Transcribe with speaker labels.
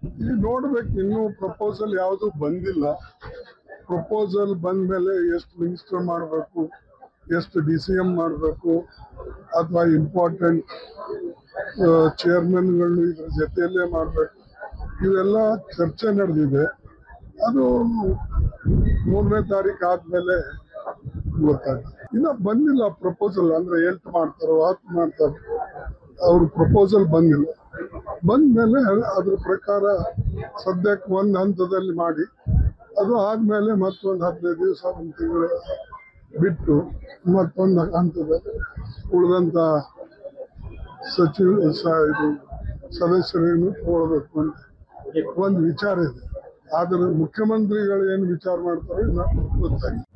Speaker 1: ಈಗ ನೋಡ್ಬೇಕು ಇನ್ನೂ ಪ್ರಪೋಸಲ್ ಯಾವುದು ಬಂದಿಲ್ಲ ಪ್ರಪೋಸಲ್ ಬಂದ ಮೇಲೆ ಎಷ್ಟು ಮಿನಿಸ್ಟರ್ ಮಾಡಬೇಕು ಎಷ್ಟು ಡಿ ಸಿ ಎಂ ಮಾಡಬೇಕು ಅಥವಾ ಇಂಪಾರ್ಟೆಂಟ್ ಚೇರ್ಮನ್ಗಳು ಇದ್ರ ಜೊತೆಯಲ್ಲೇ ಮಾಡಬೇಕು ಇವೆಲ್ಲ ಚರ್ಚೆ ನಡೆದಿದೆ ಅದು ಮೂರನೇ ತಾರೀಕು ಆದ್ಮೇಲೆ ಗೊತ್ತಾಗ್ತದೆ ಇನ್ನ ಬಂದಿಲ್ಲ ಪ್ರಪೋಸಲ್ ಅಂದ್ರೆ ಎಂಟು ಮಾಡ್ತಾರೋ ಹತ್ತು ಮಾಡ್ತಾರೋ ಅವ್ರ ಪ್ರಪೋಸಲ್ ಬಂದಿಲ್ಲ ಬಂದ್ಮೇಲೆ ಅದ್ರ ಪ್ರಕಾರ ಸದ್ಯಕ್ಕೆ ಒಂದು ಹಂತದಲ್ಲಿ ಮಾಡಿ ಅದು ಆದ್ಮೇಲೆ ಮತ್ತೊಂದು ಹದಿನೈದು ದಿವಸ ಒಂದು ತಿಂಗಳು ಬಿಟ್ಟು ಮತ್ತೊಂದು ಹಂತದಲ್ಲಿ ಉಳಿದಂತ ಸಚಿವ ಸ- ಇದು ಸದಸ್ಯರನ್ನು ತಗೊಳ್ಬೇಕು ಅಂತ ಒಂದು ವಿಚಾರ ಇದೆ ಆದ್ರೆ ಮುಖ್ಯಮಂತ್ರಿಗಳು ಏನು ವಿಚಾರ ಮಾಡ್ತಾರೋ ಇನ್ನ ಗೊತ್ತಾಗಿಲ್ಲ